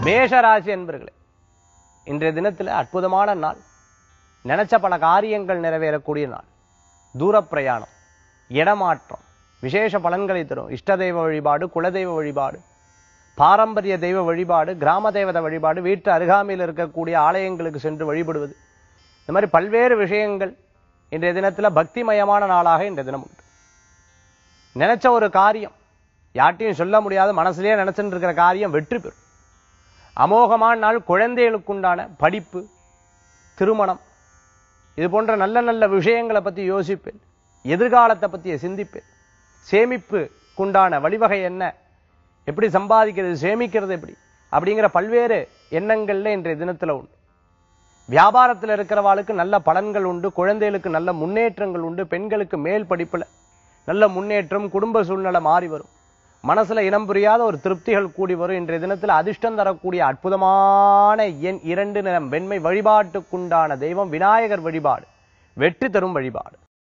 மேஷராசி என்பர்களே இன்றைய தினத்தில் அற்புதமான நாள் நினைச்ச பல காரியங்கள் நிறைவேறக்கூடிய நாள் தூர பிரயாணம் இடமாற்றம் விசேஷ பலன்களை தரும் இஷ்ட தெய்வ வழிபாடு குலதெய்வ வழிபாடு பாரம்பரிய தெய்வ வழிபாடு கிராம தேவத வழிபாடு வீட்டு அருகாமையில் இருக்கக்கூடிய ஆலயங்களுக்கு சென்று வழிபடுவது இந்த மாதிரி பல்வேறு விஷயங்கள் இன்றைய தினத்துல பக்திமயமான நாளாக இன்றைய தினம் உண்டு நினைச்ச ஒரு காரியம் யார்ட்டையும் சொல்ல முடியாத மனசுலயே நினைச்சுட்டு இருக்கிற காரியம் வெற்றி பெறும் அமோகமான நாள் குழந்தைகளுக்குண்டான படிப்பு திருமணம் இது போன்ற நல்ல நல்ல விஷயங்களை பத்தி யோசிப்பேன் எதிர்காலத்தை பத்தி சிந்திப்பேன் சேமிப்புக்குண்டான வழிவகை என்ன எப்படி சம்பாதிக்கிறது சேமிக்கிறது எப்படி அப்படிங்கிற பல்வேறு எண்ணங்கள்ல இன்றைய தினத்துல உண்டு வியாபாரத்தில் இருக்கிறவாளுக்கு நல்ல பலன்கள் உண்டு குழந்தைகளுக்கு நல்ல முன்னேற்றங்கள் உண்டு பெண்களுக்கு மேல் படிப்புல நல்ல முன்னேற்றம் குடும்ப சூழ்நிலை மாறி வரும் மனசுல இனம் புரியாத ஒரு திருப்திகள் கூடி வரும் இன்றைய தினத்தில் அதிர்ஷ்டம் தரக்கூடிய அற்புதமான எண் இரண்டு நிறம் வெண்மை வழிபாட்டுக்குண்டான தெய்வம் விநாயகர் வழிபாடு வெற்றி தரும் வழிபாடு